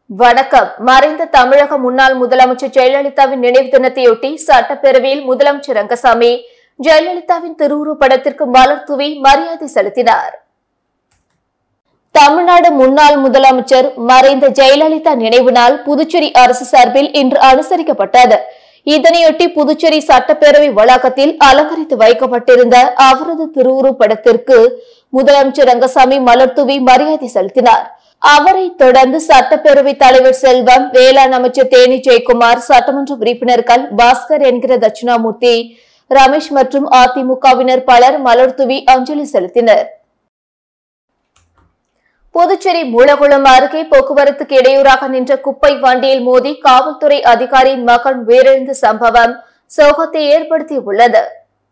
வணக்கம் மறைந்த தமிழக முன்னாள் முதலமைச்சர் ஜெயலலிதாவின் நினைவு தினத்தையொட்டி சட்டப்பேரவையில் முதலமைச்சர் ரங்கசாமி ஜெயலலிதாவின் திருவுருவப் படத்திற்கு மலர் தூவி மரியாதை செலுத்தினார் தமிழ்நாடு முன்னாள் முதலமைச்சர் மறைந்த ஜெயலலிதா நினைவு நாள் புதுச்சேரி அரசு சார்பில் இன்று அனுசரிக்கப்பட்டது இதனையொட்டி புதுச்சேரி சட்டப்பேரவை வளாகத்தில் அலங்கரித்து வைக்கப்பட்டிருந்த அவரது திருவுருவப் படத்திற்கு முதலமைச்சர் ரங்கசாமி மலர் தூவி மரியாதை செலுத்தினார் அவரை தொடர்ந்து சட்டப்பேரவை தலைவர் செல்வம் வேளாண் அமைச்சர் தேனி ஜெயக்குமார் சட்டமன்ற உறுப்பினர்கள் பாஸ்கர் என்கிற தட்சிணாமூர்த்தி ரமேஷ் மற்றும் அதிமுகவினர் பலர் மலர் தூவி அஞ்சலி செலுத்தினர் புதுச்சேரி மூலகுளம் அருகே போக்குவரத்துக்கு இடையூறாக நின்ற குப்பை வண்டியில் மோதி காவல்துறை அதிகாரியின் மகன் உயிரிழந்த சம்பவம் சோகத்தை ஏற்படுத்தியுள்ளது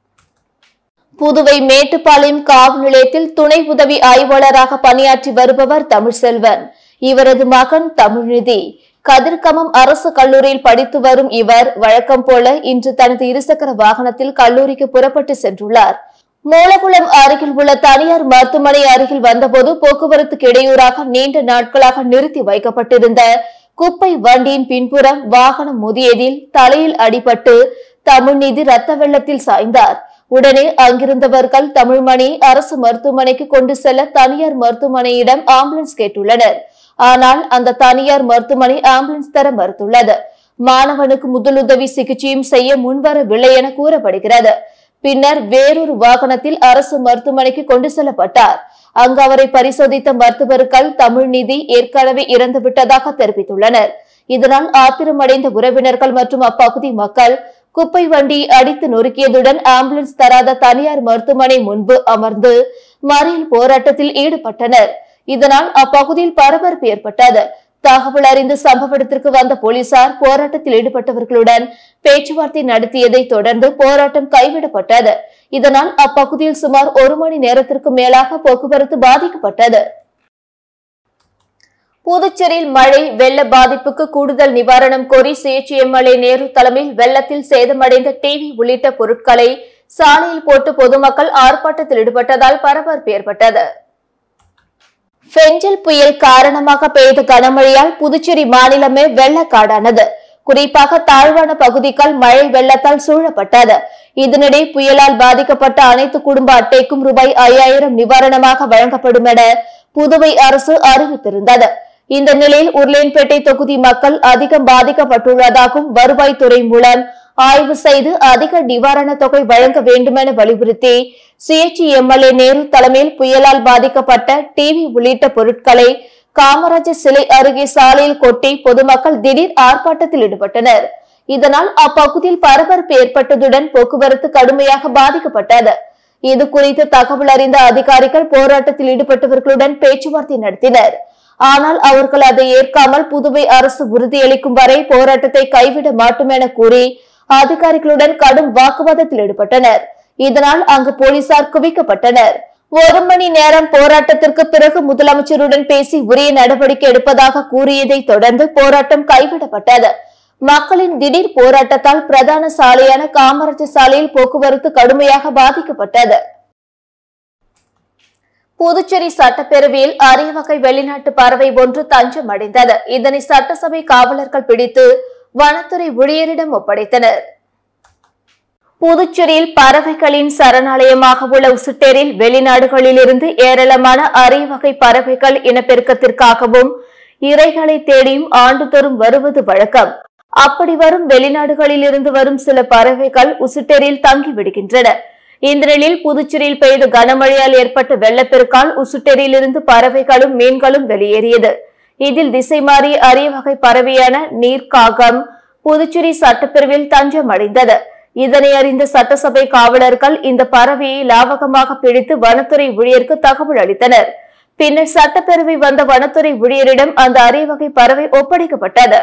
புதுவை மேட்டுப்பாளையம் காவல் நிலையத்தில் துணை உதவி ஆய்வாளராக பணியாற்றி வருபவர் தமிழ்செல்வன் இவரது மகன் தமிழ்நிதி கதிர்கமம் அரசு கல்லூரியில் படித்து வரும் இவர் வழக்கம் போல இன்று தனது இருசக்கர வாகனத்தில் கல்லூரிக்கு புறப்பட்டு சென்றுள்ளார் மூலகுளம் அருகில் உள்ள தனியார் மருத்துவமனை அருகில் வந்தபோது போக்குவரத்துக்கு இடையூறாக நீண்ட நாட்களாக நிறுத்தி வைக்கப்பட்டிருந்த குப்பை வண்டியின் பின்புறம் வாகனம் முதியதில் தலையில் அடிபட்டு தமிழ்நீதி ரத்த வெள்ளத்தில் சாய்ந்தார் உடனே அங்கிருந்தவர்கள் தமிழ்மணி அரசு மருத்துவமனைக்கு கொண்டு செல்ல தனியார் மருத்துவமனையிடம் ஆம்புலன்ஸ் கேட்டுள்ளனர் ஆனால் அந்த தனியார் மருத்துவமனை ஆம்புலன்ஸ் தர மறுத்துள்ளது மாணவனுக்கு முதலுதவி சிகிச்சையும் செய்ய முன்வரவில்லை என கூறப்படுகிறது பின்னர் வேறொரு வாகனத்தில் அரசு மருத்துவமனைக்கு கொண்டு செல்லப்பட்டார் அங்கு அவரை பரிசோதித்த மருத்துவர்கள் தமிழ்நிதி ஏற்கனவே இறந்துவிட்டதாக தெரிவித்துள்ளனர் இதனால் ஆத்திரமடைந்த உறவினர்கள் மற்றும் அப்பகுதி மக்கள் குப்பை வண்டி அடித்து நொறுக்கியதுடன் ஆம்புலன்ஸ் தராத தனியார் மருத்துவமனை முன்பு அமர்ந்து மறியல் போராட்டத்தில் ஈடுபட்டனர் இதனால் அப்பகுதியில் பரபரப்பு ஏற்பட்டது தகவல் அறிந்து சம்பவ இடத்திற்கு வந்த போலீசார் போராட்டத்தில் ஈடுபட்டவர்களுடன் பேச்சுவார்த்தை நடத்தியதை தொடர்ந்து போராட்டம் கைவிடப்பட்டது இதனால் அப்பகுதியில் சுமார் ஒரு மணி நேரத்திற்கு மேலாக போக்குவரத்து பாதிக்கப்பட்டது புதுச்சேரியில் மழை வெள்ள பாதிப்புக்கு கூடுதல் நிவாரணம் கோரி சுயேட்சை எம்எல்ஏ நேரு தலைமையில் வெள்ளத்தில் சேதமடைந்த டிவி உள்ளிட்ட பொருட்களை சாலையில் போட்டு பொதுமக்கள் ஆர்ப்பாட்டத்தில் ஈடுபட்டதால் பரபரப்பு ஏற்பட்டது பெஞ்சல் புயல் காரணமாக பெய்த கனமழையால் புதுச்சேரி மாநிலமே வெள்ளக்காடானது குறிப்பாக தாழ்வான பகுதிகள் மழை வெள்ளத்தால் சூழப்பட்டது இதனிடையே புயலால் பாதிக்கப்பட்ட அனைத்து குடும்ப அட்டைக்கும் ரூபாய் ஐயாயிரம் நிவாரணமாக வழங்கப்படும் என புதுவை அரசு அறிவித்திருந்தது இந்த நிலையில் உருளையன்பேட்டை தொகுதி மக்கள் அதிகம் பாதிக்கப்பட்டுள்ளதாகவும் வருவாய்த்துறை மூலம் ஆய்வு செய்து அதிக நிவாரண தொகை வழங்க வேண்டுமென வலியுறுத்தி சுயேட்சை எம்எல்ஏ நேரு தலைமையில் புயலால் பாதிக்கப்பட்ட டிவி உள்ளிட்ட பொருட்களை காமராஜர் சிலை அருகே சாலையில் கொட்டி பொதுமக்கள் திடீர் ஆர்ப்பாட்டத்தில் ஈடுபட்டனர் இதனால் அப்பகுதியில் பரபரப்பு ஏற்பட்டதுடன் போக்குவரத்து கடுமையாக பாதிக்கப்பட்டது இது குறித்து தகவல் அறிந்த அதிகாரிகள் போராட்டத்தில் ஈடுபட்டவர்களுடன் பேச்சுவார்த்தை நடத்தினர் ஆனால் அவர்கள் அதை ஏற்காமல் புதுவை அரசு உறுதியளிக்கும் வரை போராட்டத்தை கைவிட மாட்டோம் என கூறி அதிகாரிகளுடன் கடும் வாக்குவாதத்தில் ஈடுபட்டனர் இதனால் அங்கு போலீசார் குவிக்கப்பட்டனர் ஒரு மணி நேரம் போராட்டத்திற்கு பிறகு முதலமைச்சருடன் பேசி உரிய நடவடிக்கை எடுப்பதாக கூறியதை தொடர்ந்து போராட்டம் கைவிடப்பட்டது மக்களின் திடீர் போராட்டத்தால் பிரதான சாலையான காமராஜர் சாலையில் போக்குவரத்து கடுமையாக பாதிக்கப்பட்டது புதுச்சேரி சட்டப்பேரவையில் அரிய வகை வெளிநாட்டு பறவை ஒன்று தஞ்சம் அடைந்தது இதனை சட்டசபை காவலர்கள் பிடித்து வனத்துறை ஊழியரிடம் ஒப்படைத்தனர் புதுச்சேரியில் பறவைகளின் சரணாலயமாக உள்ள உசுட்டேரில் வெளிநாடுகளிலிருந்து ஏராளமான அரிய வகை பறவைகள் இனப்பெருக்கத்திற்காகவும் இறைகளை தேடியும் ஆண்டுதோறும் வருவது வழக்கம் அப்படி வரும் வெளிநாடுகளில் இருந்து வரும் சில பறவைகள் உசுட்டேரில் தங்கி விடுகின்றன இந்த நிலையில் புதுச்சேரியில் பெய்த கனமழையால் ஏற்பட்ட வெள்ளப்பெருக்கால் உசுட்டேரியிலிருந்து பறவைகளும் மீன்களும் வெளியேறியது இதில் திசை மாறிய அரிய வகை பறவையான நீர்க்காகம் புதுச்சேரி சட்டப்பிரிவில் தஞ்சம் அடைந்தது இதனை அறிந்த சட்டசபை காவலர்கள் இந்த பறவையை லாவகமாக பிடித்து வனத்துறை ஊழியருக்கு தகவல் அளித்தனர் பின்னர் சட்டப்பேரவை வந்த வனத்துறை ஊழியரிடம் அந்த அரிய வகை பறவை ஒப்படைக்கப்பட்டது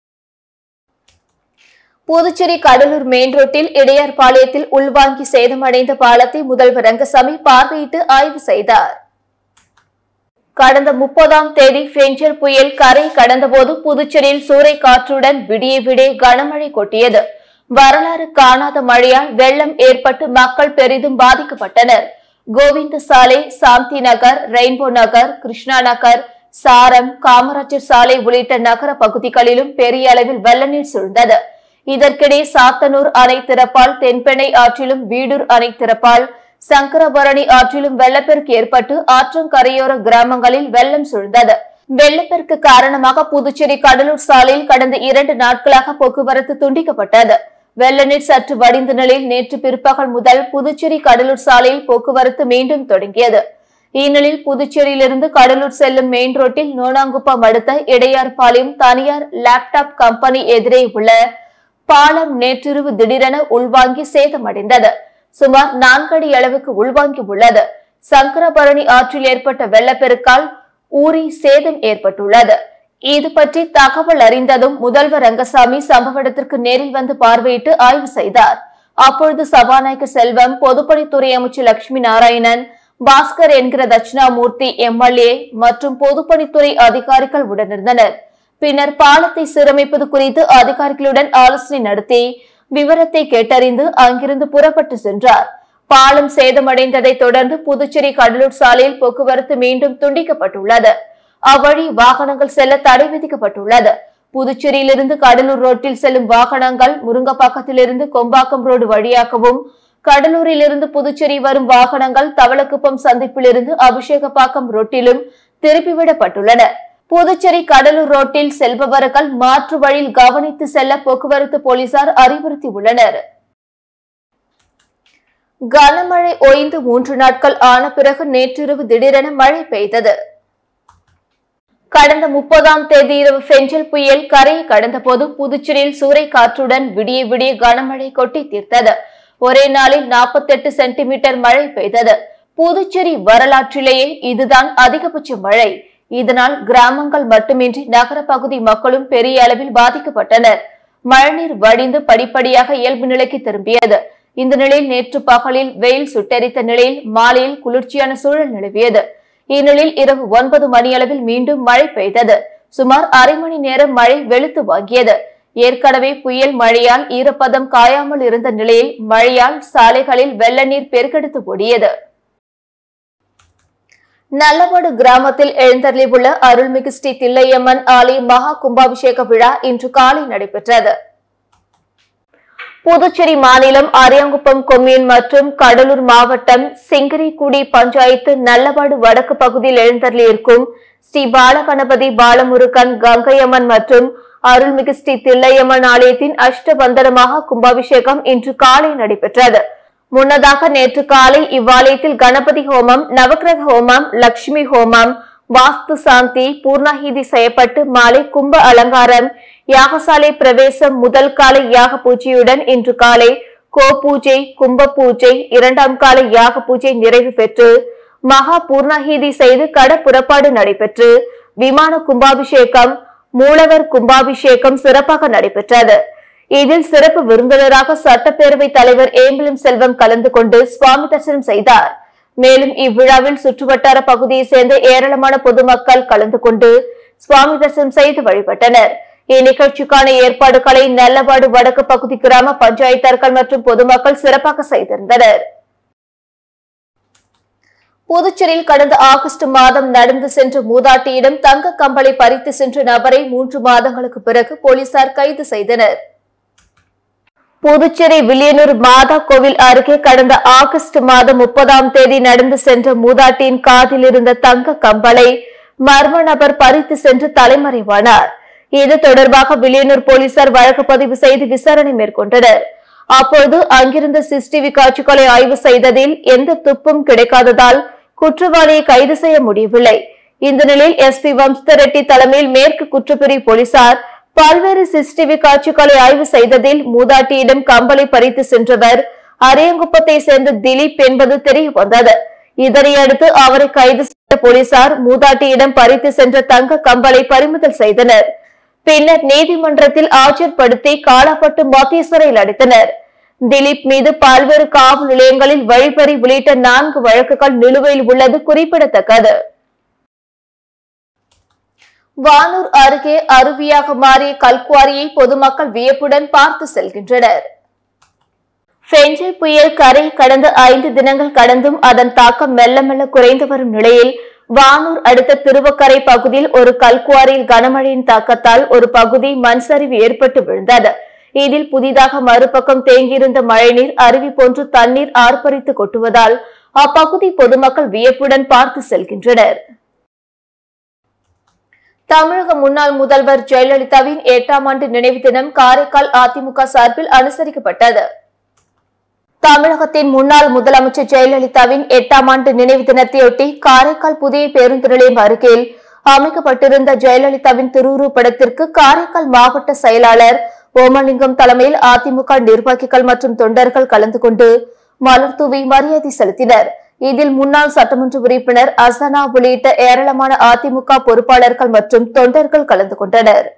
புதுச்சேரி கடலூர் மெயின் ரோட்டில் இடையார்பாளையத்தில் உள்வாங்கி சேதமடைந்த பாலத்தை முதல்வர் ரங்கசாமி பார்வையிட்டு ஆய்வு செய்தார் கடந்த முப்பதாம் தேதி பெஞ்சர் புயல் கரை கடந்தபோது புதுச்சேரியில் சூறை காற்றுடன் விடிய விடிய கனமழை கொட்டியது வரலாறு காணாத மழையால் வெள்ளம் ஏற்பட்டு மக்கள் பெரிதும் பாதிக்கப்பட்டனர் கோவிந்த சாலை சாந்தி நகர் ரெயின்போ நகர் கிருஷ்ணா நகர் சாரம் காமராஜர் சாலை உள்ளிட்ட நகர பகுதிகளிலும் பெரிய அளவில் வெள்ள நீர் சூழ்ந்தது இதற்கிடையே சாத்தனூர் அணை திறப்பால் தென்பெண்ணை ஆற்றிலும் வீடூர் அணை திறப்பால் சங்கரபரணி ஆற்றிலும் வெள்ளப்பெருக்கு ஏற்பட்டு ஆற்றங்கரையோர கிராமங்களில் வெள்ளம் சூழ்ந்தது வெள்ளப்பெருக்கு காரணமாக புதுச்சேரி கடலூர் சாலையில் கடந்த இரண்டு நாட்களாக போக்குவரத்து துண்டிக்கப்பட்டது வெள்ள நீர் சற்று வடிந்த நிலையில் நேற்று பிற்பகல் முதல் புதுச்சேரி கடலூர் சாலையில் போக்குவரத்து மீண்டும் தொடங்கியது இந்நிலையில் புதுச்சேரியிலிருந்து கடலூர் செல்லும் மெயின் ரோட்டில் நோனாங்குப்பம் அடுத்த இடையார்பாளையம் தனியார் லேப்டாப் கம்பெனி எதிரே உள்ள பாலம் நேற்றிரவு திடீரென உள்வாங்கி சேதமடைந்தது சுமார் நான்கடி அளவுக்கு உள்வாங்கி உள்ளது சங்கரபரணி ஆற்றில் ஏற்பட்ட வெள்ளப்பெருக்கால் ஊரி சேதம் ஏற்பட்டுள்ளது இது பற்றி தகவல் அறிந்ததும் முதல்வர் ரங்கசாமி சம்பவ இடத்திற்கு நேரில் வந்து பார்வையிட்டு ஆய்வு செய்தார் அப்பொழுது சபாநாயகர் செல்வம் பொதுப்பணித்துறை அமைச்சர் லட்சுமி நாராயணன் பாஸ்கர் என்கிற தட்சிணாமூர்த்தி எம்எல்ஏ மற்றும் பொதுப்பணித்துறை அதிகாரிகள் உடனிருந்தனர் பின்னர் பாலத்தை சீரமைப்பது குறித்து அதிகாரிகளுடன் ஆலோசனை நடத்தி விவரத்தை கேட்டறிந்து அங்கிருந்து புறப்பட்டு சென்றார் பாலம் சேதமடைந்ததை தொடர்ந்து புதுச்சேரி கடலூர் சாலையில் போக்குவரத்து மீண்டும் துண்டிக்கப்பட்டுள்ளது அவ்வழி வாகனங்கள் செல்ல தடை விதிக்கப்பட்டுள்ளது புதுச்சேரியிலிருந்து கடலூர் ரோட்டில் செல்லும் வாகனங்கள் முருங்கப்பாக்கத்திலிருந்து கொம்பாக்கம் ரோடு வழியாகவும் கடலூரிலிருந்து புதுச்சேரி வரும் வாகனங்கள் தவளக்குப்பம் சந்திப்பிலிருந்து அபிஷேகப்பாக்கம் ரோட்டிலும் திருப்பிவிடப்பட்டுள்ளன புதுச்சேரி கடலூர் ரோட்டில் செல்பவர்கள் மாற்று வழியில் கவனித்து செல்ல போக்குவரத்து போலீசார் அறிவுறுத்தியுள்ளனர் கனமழை ஓய்ந்து மூன்று நாட்கள் ஆன பிறகு நேற்றிரவு திடீரென மழை பெய்தது கடந்த முப்பதாம் தேதி இரவு பெஞ்சல் புயல் கரையை கடந்தபோது புதுச்சேரியில் சூறை காற்றுடன் விடிய விடிய கனமழை கொட்டி தீர்த்தது ஒரே நாளில் 48 சென்டிமீட்டர் மழை பெய்தது புதுச்சேரி வரலாற்றிலேயே இதுதான் அதிகபட்ச மழை இதனால் கிராமங்கள் மட்டுமின்றி நகர பகுதி மக்களும் பெரிய அளவில் பாதிக்கப்பட்டனர் மழைநீர் வடிந்து படிப்படியாக இயல்பு நிலைக்கு திரும்பியது இந்த நிலையில் நேற்று பகலில் வெயில் சுட்டெரித்த நிலையில் மாலையில் குளிர்ச்சியான சூழல் நிலவியது இந்நிலையில் இரவு ஒன்பது மணியளவில் மீண்டும் மழை பெய்தது சுமார் அரை மணி நேரம் மழை வெளுத்து வாங்கியது ஏற்கனவே புயல் மழையால் ஈரப்பதம் காயாமல் இருந்த நிலையில் மழையால் சாலைகளில் வெள்ள நீர் பெருக்கெடுத்து ஓடியது நல்லவாடு கிராமத்தில் எழுந்தருளியுள்ள அருள்மிகு ஸ்ரீ தில்லையம்மன் ஆலய மகா கும்பாபிஷேக விழா இன்று காலை நடைபெற்றது புதுச்சேரி மாநிலம் அரியாங்குப்பம் கொம்யூன் மற்றும் கடலூர் மாவட்டம் சிங்கரிக்குடி பஞ்சாயத்து நல்லவாடு வடக்கு பகுதியில் எழுந்தருளியிருக்கும் ஸ்ரீ பாலகணபதி பாலமுருகன் கங்கையம்மன் மற்றும் அருள்மிகு ஸ்ரீ தில்லையம்மன் ஆலயத்தின் அஷ்டபந்தனமாக கும்பாபிஷேகம் இன்று காலை நடைபெற்றது முன்னதாக நேற்று காலை இவ்வாலயத்தில் கணபதி ஹோமம் நவக்கிரக ஹோமம் லட்சுமி ஹோமம் வாஸ்து சாந்தி பூர்ணாகிதி செய்யப்பட்டு மாலை கும்ப அலங்காரம் யாகசாலை பிரவேசம் முதல் கால யாக பூஜையுடன் இன்று காலை கோ பூஜை கும்ப பூஜை இரண்டாம் கால யாக பூஜை நிறைவு பெற்று மகா பூர்ணாகிதி செய்து கட புறப்பாடு நடைபெற்று விமான கும்பாபிஷேகம் மூலவர் கும்பாபிஷேகம் சிறப்பாக நடைபெற்றது இதில் சிறப்பு விருந்தினராக சட்டப்பேரவை தலைவர் ஏம்பலம் செல்வம் கலந்து கொண்டு சுவாமி தரிசனம் செய்தார் மேலும் இவ்விழாவில் சுற்றுவட்டார பகுதியை சேர்ந்த ஏராளமான பொதுமக்கள் கலந்து கொண்டு சுவாமி தரிசனம் செய்து வழிபட்டனர் இந்நிகழ்ச்சிக்கான ஏற்பாடுகளை நல்லவாடு வடக்கு பகுதி கிராம பஞ்சாயத்தார்கள் மற்றும் பொதுமக்கள் சிறப்பாக செய்திருந்தனர் புதுச்சேரியில் கடந்த ஆகஸ்ட் மாதம் நடந்து சென்ற மூதாட்டியிடம் தங்க கம்பளை பறித்து சென்ற நபரை மூன்று மாதங்களுக்கு பிறகு போலீசார் கைது செய்தனர் புதுச்சேரி வில்லியனூர் மாதா கோவில் அருகே கடந்த ஆகஸ்ட் மாதம் முப்பதாம் தேதி நடந்து சென்ற மூதாட்டியின் காதில் இருந்த தங்க கம்பளை மர்ம நபர் பறித்து சென்று தலைமறைவானார் இது தொடர்பாக வில்லியனூர் போலீசார் வழக்கு பதிவு செய்து விசாரணை மேற்கொண்டனர் அப்போது அங்கிருந்த சிசிடிவி காட்சிகளை ஆய்வு செய்ததில் எந்த துப்பும் கிடைக்காததால் குற்றவாளியை கைது செய்ய முடியவில்லை இந்த நிலையில் எஸ்பி வம்ச ரெட்டி தலைமையில் மேற்கு குற்றப்பிரிவு போலீசார் பல்வேறு சிசிடிவி காட்சிகளை ஆய்வு செய்ததில் மூதாட்டியிடம் கம்பளை பறித்து சென்றவர் அரியங்குப்பத்தை சேர்ந்த திலீப் என்பது தெரிய வந்தது இதனையடுத்து அவரை கைது செய்த போலீசார் மூதாட்டியிடம் பறித்து சென்ற தங்க கம்பளை பறிமுதல் செய்தனர் பின்னர் நீதிமன்றத்தில் ஆஜர்படுத்தி காலாப்பட்டு மத்திய சிறையில் அடைத்தனர் திலீப் மீது பல்வேறு காவல் நிலையங்களில் வழிப்பறி உள்ளிட்ட நான்கு வழக்குகள் நிலுவையில் உள்ளது குறிப்பிடத்தக்கது வானூர் அருகே அருவியாக மாறிய கல்குவாரியை பொதுமக்கள் வியப்புடன் பார்த்து செல்கின்றனர் பெஞ்சல் புயல் கரை கடந்த ஐந்து தினங்கள் கடந்தும் அதன் தாக்கம் மெல்ல மெல்ல குறைந்து வரும் நிலையில் வானூர் அடுத்த திருவக்கரை பகுதியில் ஒரு கல்குவாரியில் கனமழையின் தாக்கத்தால் ஒரு பகுதி மண் சரிவு ஏற்பட்டு விழுந்தது இதில் புதிதாக மறுபக்கம் தேங்கியிருந்த மழைநீர் அருவி போன்று தண்ணீர் ஆர்ப்பரித்து கொட்டுவதால் அப்பகுதி பொதுமக்கள் வியப்புடன் பார்த்து செல்கின்றனர் தமிழக முன்னாள் முதல்வர் ஜெயலலிதாவின் எட்டாம் ஆண்டு நினைவு தினம் காரைக்கால் அதிமுக சார்பில் அனுசரிக்கப்பட்டது தமிழகத்தின் முன்னாள் முதலமைச்சர் ஜெயலலிதாவின் எட்டாம் ஆண்டு நினைவு தினத்தையொட்டி காரைக்கால் புதிய பேருந்து நிலையம் அருகில் அமைக்கப்பட்டிருந்த ஜெயலலிதாவின் திருவுருவப் படத்திற்கு காரைக்கால் மாவட்ட செயலாளர் ஓமலிங்கம் தலைமையில் அதிமுக நிர்வாகிகள் மற்றும் தொண்டர்கள் கலந்து கொண்டு மலர் தூவி மரியாதை செலுத்தினர் இதில் முன்னாள் சட்டமன்ற உறுப்பினர் அசனா உள்ளிட்ட ஏராளமான அதிமுக பொறுப்பாளர்கள் மற்றும் தொண்டர்கள் கலந்து கொண்டனர்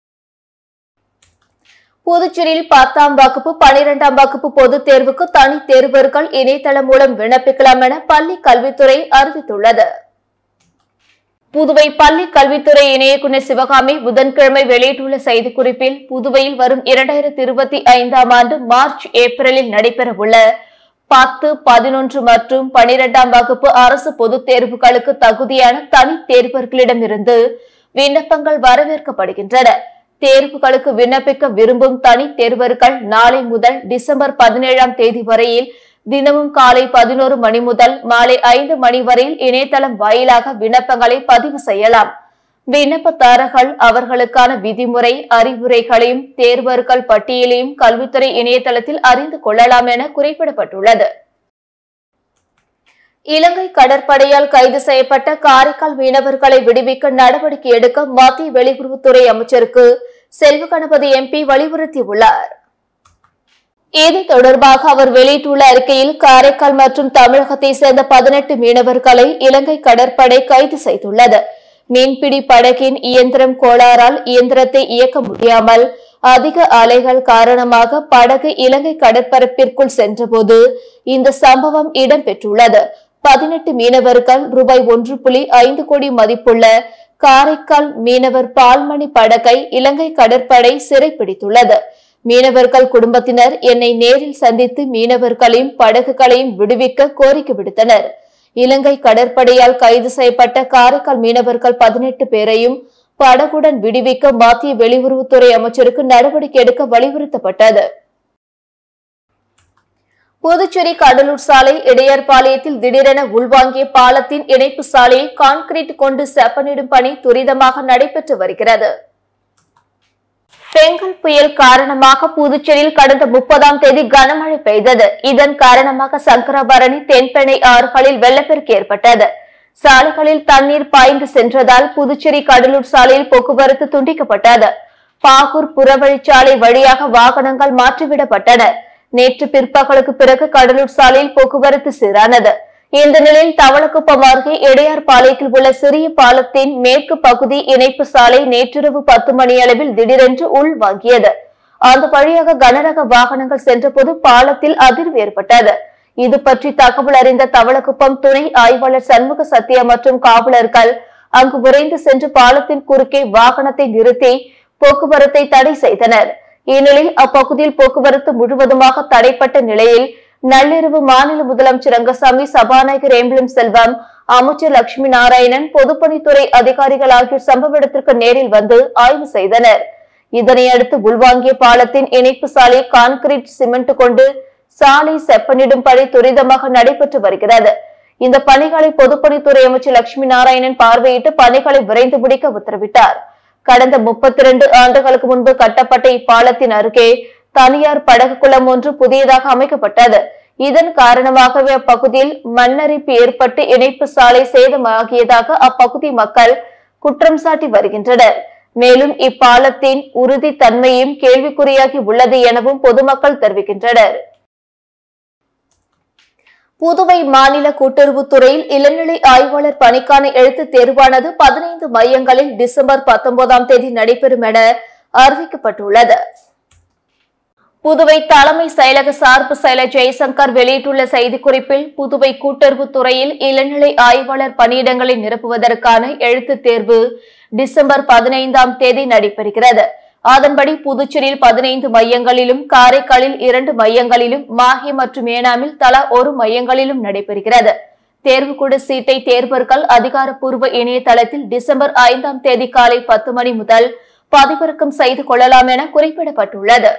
புதுச்சேரியில் பத்தாம் வகுப்பு பனிரெண்டாம் வகுப்பு பொதுத் தேர்வுக்கு தனி தேர்வர்கள் இணையதளம் மூலம் விண்ணப்பிக்கலாம் என பள்ளி கல்வித்துறை அறிவித்துள்ளது புதுவை பள்ளி கல்வித்துறை இணை இயக்குநர் சிவகாமி புதன்கிழமை வெளியிட்டுள்ள செய்திக்குறிப்பில் புதுவையில் வரும் இரண்டாயிரத்தி இருபத்தி ஐந்தாம் ஆண்டு மார்ச் ஏப்ரலில் நடைபெறவுள்ள பத்து பதினொன்று மற்றும் பனிரெண்டாம் வகுப்பு அரசு பொதுத் தேர்வுகளுக்கு தகுதியான தனி தேர்வர்களிடமிருந்து விண்ணப்பங்கள் வரவேற்கப்படுகின்றன தேர்வுகளுக்கு விண்ணப்பிக்க விரும்பும் தனி தேர்வர்கள் நாளை முதல் டிசம்பர் பதினேழாம் தேதி வரையில் தினமும் காலை பதினோரு மணி முதல் மாலை ஐந்து மணி வரையில் இணையதளம் வாயிலாக விண்ணப்பங்களை பதிவு செய்யலாம் விண்ணப்பதாரர்கள் அவர்களுக்கான விதிமுறை அறிவுரைகளையும் தேர்வர்கள் பட்டியலையும் கல்வித்துறை இணையதளத்தில் அறிந்து கொள்ளலாம் என குறிப்பிடப்பட்டுள்ளது இலங்கை கடற்படையால் கைது செய்யப்பட்ட காரைக்கால் மீனவர்களை விடுவிக்க நடவடிக்கை எடுக்க மத்திய வெளியுறவுத்துறை அமைச்சருக்கு செல்வ கணபதி எம்பி வலியுறுத்தியுள்ளார் இது தொடர்பாக அவர் வெளியிட்டுள்ள அறிக்கையில் காரைக்கால் மற்றும் தமிழகத்தை சேர்ந்த பதினெட்டு மீனவர்களை இலங்கை கடற்படை கைது செய்துள்ளது மீன்பிடி படகின் இயந்திரம் கோளாறால் இயந்திரத்தை இயக்க முடியாமல் அதிக அலைகள் காரணமாக படகு இலங்கை கடற்பரப்பிற்குள் சென்றபோது இந்த சம்பவம் இடம்பெற்றுள்ளது பதினெட்டு மீனவர்கள் ரூபாய் ஒன்று புள்ளி ஐந்து கோடி மதிப்புள்ள காரைக்கால் மீனவர் பால்மணி படகை இலங்கை கடற்படை சிறைப்பிடித்துள்ளது மீனவர்கள் குடும்பத்தினர் என்னை நேரில் சந்தித்து மீனவர்களையும் படகுகளையும் விடுவிக்க கோரிக்கை விடுத்தனர் இலங்கை கடற்படையால் கைது செய்யப்பட்ட காரைக்கால் மீனவர்கள் பதினெட்டு பேரையும் படகுடன் விடுவிக்க மத்திய வெளியுறவுத்துறை அமைச்சருக்கு நடவடிக்கை எடுக்க வலியுறுத்தப்பட்டது புதுச்சேரி கடலூர் சாலை இடையர்பாளையத்தில் திடீரென உள்வாங்கிய பாலத்தின் இணைப்பு சாலையை கான்கிரீட் கொண்டு செப்பனிடும் பணி துரிதமாக நடைபெற்று வருகிறது பெங்கல் புயல் காரணமாக புதுச்சேரியில் கடந்த முப்பதாம் தேதி கனமழை பெய்தது இதன் காரணமாக சங்கராபரணி தென்பெண்ணை ஆறுகளில் வெள்ளப்பெருக்கு ஏற்பட்டது சாலைகளில் தண்ணீர் பாய்ந்து சென்றதால் புதுச்சேரி கடலூர் சாலையில் போக்குவரத்து துண்டிக்கப்பட்டது பாகூர் புறவழிச்சாலை வழியாக வாகனங்கள் மாற்றிவிடப்பட்டன நேற்று பிற்பகலுக்கு பிறகு கடலூர் சாலையில் போக்குவரத்து சீரானது இந்த நிலையில் தவளக்குப்பம் அருகே இடையார்பாளையத்தில் உள்ள சிறிய பாலத்தின் மேற்கு பகுதி இணைப்பு சாலை நேற்றிரவு பத்து மணி அளவில் திடீரென்று உள் வாங்கியது அந்த வழியாக கனரக வாகனங்கள் சென்றபோது பாலத்தில் அதிர்வு ஏற்பட்டது இது பற்றி தகவல் அறிந்த தவளக்குப்பம் துணை ஆய்வாளர் சண்முக சத்யா மற்றும் காவலர்கள் அங்கு விரைந்து சென்று பாலத்தின் குறுக்கே வாகனத்தை நிறுத்தி போக்குவரத்தை தடை செய்தனர் இந்நிலையில் அப்பகுதியில் போக்குவரத்து முழுவதுமாக தடைப்பட்ட நிலையில் நள்ளிரவு மாநில முதலமைச்சர் ரங்கசாமி சபாநாயகர் ஏம்பலம் செல்வம் அமைச்சர் லட்சுமி நாராயணன் பொதுப்பணித்துறை அதிகாரிகள் ஆகியோர் சம்பவ இடத்திற்கு நேரில் வந்து ஆய்வு செய்தனர் இதனையடுத்து உள்வாங்கிய பாலத்தின் இணைப்பு சாலை கான்கிரீட் சிமெண்ட் கொண்டு சாலை செப்பனிடும் பணி துரிதமாக நடைபெற்று வருகிறது இந்த பணிகளை பொதுப்பணித்துறை அமைச்சர் லட்சுமி நாராயணன் பார்வையிட்டு பணிகளை விரைந்து முடிக்க உத்தரவிட்டார் கடந்த முப்பத்தி இரண்டு ஆண்டுகளுக்கு முன்பு கட்டப்பட்ட இப்பாலத்தின் அருகே தனியார் படகு குளம் ஒன்று புதியதாக அமைக்கப்பட்டது இதன் காரணமாகவே அப்பகுதியில் மண்ணரிப்பு ஏற்பட்டு இணைப்பு சாலை சேதமாகியதாக அப்பகுதி மக்கள் குற்றம் சாட்டி வருகின்றனர் மேலும் இப்பாலத்தின் உறுதி தன்மையும் கேள்விக்குறியாகி உள்ளது எனவும் பொதுமக்கள் தெரிவிக்கின்றனர் புதுவை மாநில கூட்டுறவுத்துறையில் இளநிலை ஆய்வாளர் பணிக்கான எழுத்துத் தேர்வானது பதினைந்து மையங்களில் டிசம்பர் பத்தொன்பதாம் தேதி நடைபெறும் என அறிவிக்கப்பட்டுள்ளது புதுவை தலைமை செயலக சார்பு செயலர் ஜெய்சங்கர் வெளியிட்டுள்ள செய்திக்குறிப்பில் புதுவை கூட்டுறவுத் துறையில் இளநிலை ஆய்வாளர் பணியிடங்களை நிரப்புவதற்கான எழுத்துத் தேர்வு டிசம்பர் பதினைந்தாம் தேதி நடைபெறுகிறது அதன்படி புதுச்சேரியில் பதினைந்து மையங்களிலும் காரைக்காலில் இரண்டு மையங்களிலும் மாஹே மற்றும் ஏனாமில் தலா ஒரு மையங்களிலும் நடைபெறுகிறது தேர்வுக்கூட சீட்டை தேர்வர்கள் அதிகாரப்பூர்வ இணையதளத்தில் டிசம்பர் ஐந்தாம் தேதி காலை பத்து மணி முதல் பதிவிறக்கம் செய்து கொள்ளலாம் என குறிப்பிடப்பட்டுள்ளது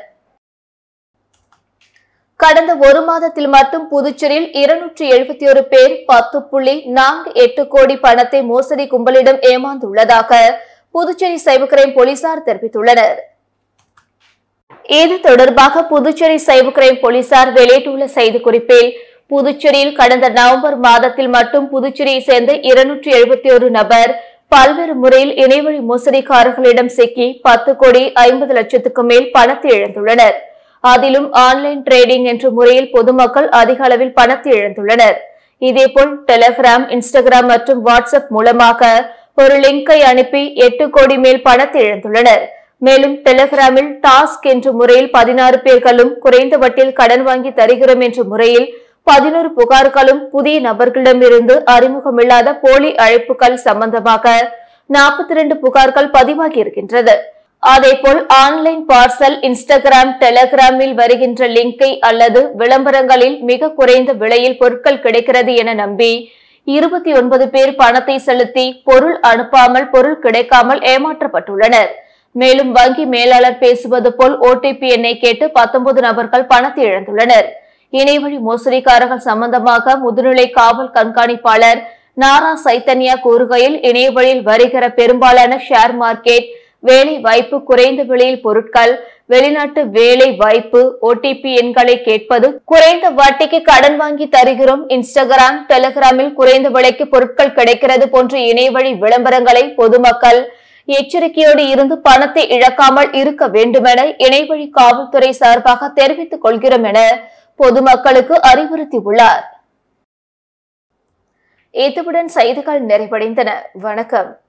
கடந்த ஒரு மாதத்தில் மட்டும் புதுச்சேரியில் இருநூற்றி எழுபத்தி ஒரு பேர் பத்து புள்ளி நான்கு எட்டு கோடி பணத்தை மோசடி கும்பலிடம் ஏமாந்துள்ளதாக புதுச்சேரி சைபர் கிரைம் போலீசார் தெரிவித்துள்ளனர் இது தொடர்பாக புதுச்சேரி சைபர் கிரைம் போலீசார் வெளியிட்டுள்ள செய்திக்குறிப்பில் புதுச்சேரியில் கடந்த நவம்பர் மாதத்தில் மட்டும் புதுச்சேரியை சேர்ந்த இருநூற்றி எழுபத்தி ஒரு நபர் பல்வேறு முறையில் இணையவழி மோசடிக்காரர்களிடம் சிக்கி பத்து கோடி ஐம்பது லட்சத்துக்கும் மேல் பணத்தை இழந்துள்ளனர் அதிலும் ஆன்லைன் ட்ரேடிங் என்ற முறையில் பொதுமக்கள் அதிக அளவில் பணத்தை இழந்துள்ளனர் இதேபோல் டெலிகிராம் இன்ஸ்டாகிராம் மற்றும் வாட்ஸ்அப் மூலமாக ஒரு லிங்கை அனுப்பி எட்டு கோடி மேல் பணத்தை இழந்துள்ளனர் மேலும் டெலிகிராமில் டாஸ்க் என்ற முறையில் பதினாறு பேர்களும் குறைந்த வட்டியில் கடன் வாங்கி தருகிறோம் என்ற முறையில் பதினோரு புகார்களும் புதிய நபர்களிடமிருந்து அறிமுகமில்லாத போலி அழைப்புகள் சம்பந்தமாக நாற்பத்தி இரண்டு புகார்கள் பதிவாகி இருக்கின்றது அதேபோல் ஆன்லைன் பார்சல் இன்ஸ்டாகிராம் டெலிகிராமில் வருகின்ற லிங்கை அல்லது விளம்பரங்களில் மிக குறைந்த விலையில் பொருட்கள் கிடைக்கிறது என நம்பி இருபத்தி ஒன்பது பேர் பணத்தை செலுத்தி பொருள் அனுப்பாமல் பொருள் கிடைக்காமல் ஏமாற்றப்பட்டுள்ளனர் மேலும் வங்கி மேலாளர் பேசுவது போல் ஓடிபி எண்ணை கேட்டு பத்தொன்பது நபர்கள் பணத்தை இழந்துள்ளனர் இணையவழி மோசடிக்காரர்கள் சம்பந்தமாக முதுநிலை காவல் கண்காணிப்பாளர் நாரா சைத்தன்யா கூறுகையில் இணையவழியில் வருகிற பெரும்பாலான ஷேர் மார்க்கெட் வேலை வாய்ப்பு குறைந்த விலையில் பொருட்கள் வெளிநாட்டு வேலை வாய்ப்பு ஓடிபி எண்களை கேட்பது குறைந்த வட்டிக்கு கடன் வாங்கி தருகிறோம் இன்ஸ்டாகிராம் டெலிகிராமில் குறைந்த விலைக்கு பொருட்கள் கிடைக்கிறது போன்ற இணையவழி விளம்பரங்களை பொதுமக்கள் எச்சரிக்கையோடு இருந்து பணத்தை இழக்காமல் இருக்க வேண்டுமென இணையவழி காவல்துறை சார்பாக தெரிவித்துக் கொள்கிறோம் என பொதுமக்களுக்கு அறிவுறுத்தியுள்ளார் இத்துடன் செய்திகள் நிறைவடைந்தன வணக்கம்